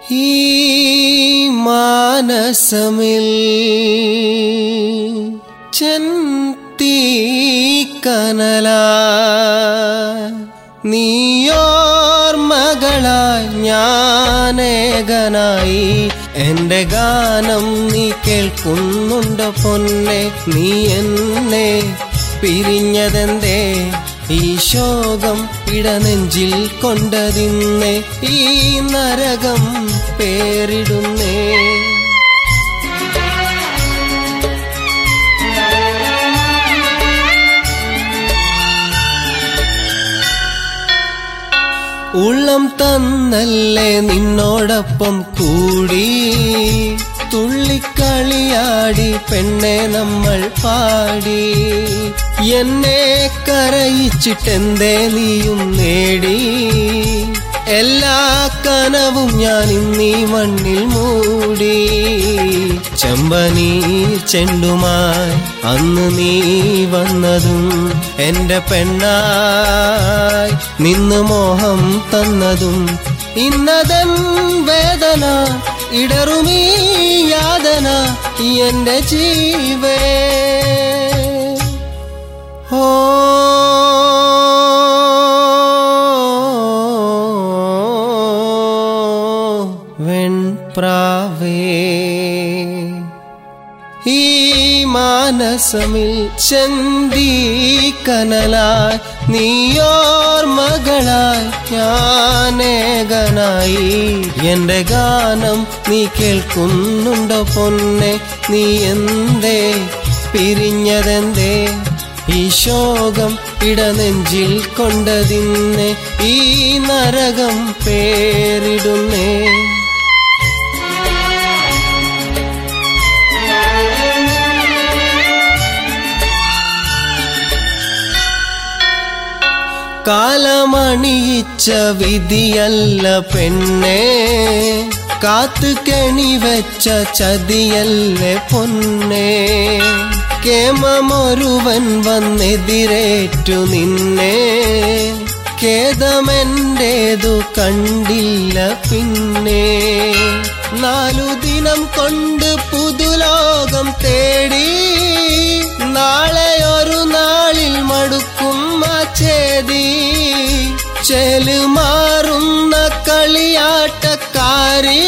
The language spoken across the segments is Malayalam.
ഈ മാനസമിൽ ചെന്തി കനല നീയോർമകളായി ഞാനേകനായി എന്റെ ഗാനം നീ കേൾക്കുന്നുണ്ട് പൊന്നെ നീ എന്നെ പിരിഞ്ഞതെന്തേ ഈ ശോകം ഇടനെഞ്ചിൽ കൊണ്ടതിന്നെ ഈ നരകം പേരിടുന്നേ ഉള്ളം തന്നല്ലേ നിന്നോടൊപ്പം കൂടി തുള്ളിക്കളിയാടി പെണ്ണെ നമ്മൾ പാടി എന്നെ കരയിച്ചിട്ടെന്തേ നീയും നേടി എല്ലാ കനവും ഞാൻ ഇന്നീ മണ്ണിൽ മൂടി ചെമ്പനീ ചെണ്ടുമായി അന്ന് നീ വന്നതും എന്റെ പെണ്ണായി നിന്ന് മോഹം തന്നതും ഇന്നതൻ വേദന ഇടറുമീ യാതന എന്റെ ജീവേ ഓ വെൺപ്രാവേ ഈ മാനസമിൽ ചന്തി കനലായി നീയോർമകളായി ഞാനേകനായി എന്റെ ഗാനം നീ കേൾക്കുന്നുണ്ടോ പൊന്നെ നീ എന്തേ പിരിഞ്ഞതെന്തേ ഈ ശോകം ഇടനെഞ്ചിൽ കൊണ്ടതിന്നെ ഈ നരകം പേരിടുന്നേ കാലമണിയിച്ച വിധിയല്ല പെണ്ണെ കാത്തു കെണി വെച്ച ചതിയല്ലേ പൊന്നെ കേമമൊരുവൻ വന്നെതിരേറ്റു നിന്നെ ഖേദമെന്റേതു കണ്ടില്ല പിന്നെ നാലു ദിനം കൊണ്ട് പുതുലോകം തേടി നാളെ ഒരു നാളിൽ മടുക്കും ചേതി ചെലുമാറുന്ന കളിയാട്ടക്കാരി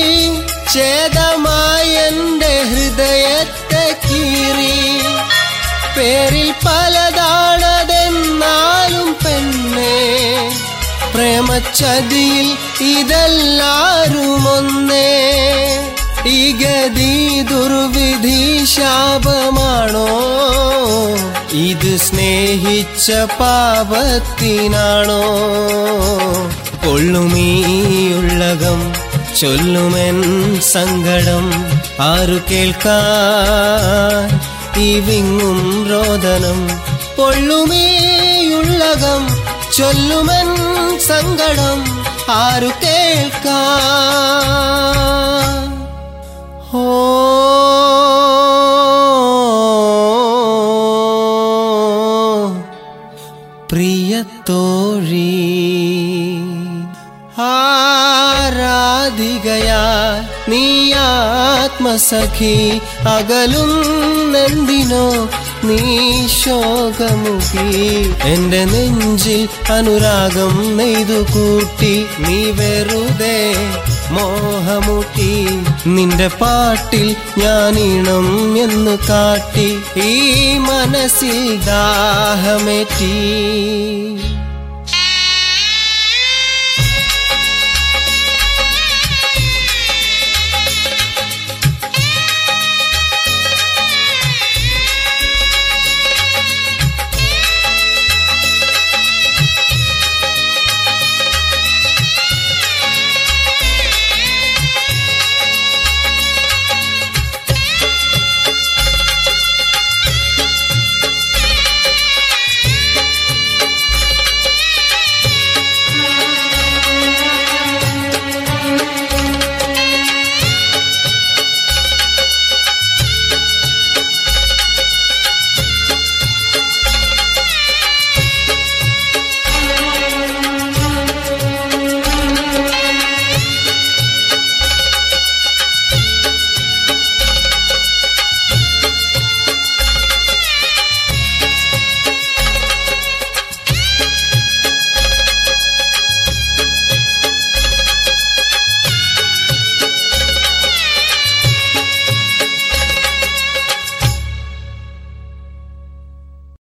ഛേദമായി എന്റെ ഹൃദയത്തെ കീറി പേരിൽ പലതാണതെന്നാലും പെണ്ണേ പ്രേമച്ചതിയിൽ ഇതെല്ലാരും ഒന്നേ ഈ ഗതി ദുർവിധി ശാപമാണോ ഇത് സ്നേഹിച്ച പാപത്തിനാണോ കൊള്ളുമീ ഉള്ളകം ചൊല്ലുമെൻ സങ്കടം ആരു കേൾക്കാൻ ഈ വിങ്ങും രോദനം പൊള്ളുമീയുള്ളകം ചൊല്ലുമെൻ സങ്കടം ആരു കേൾക്കാൻ ഓ പ്രിയത്തോഴി ആരാധികയാ നീ ആത്മസഖി അകലുന്നെന്തിനോ നീ ശോകമുഖി എന്റെ നെഞ്ചിൽ അനുരാഗം നെയ്തു കൂട്ടി നീ വെറുതെ മോഹമുട്ടി നിന്റെ പാട്ടിൽ ഞാനീണം എന്ന് കാട്ടി ഈ മനസ്സിൽ ദാഹമേറ്റി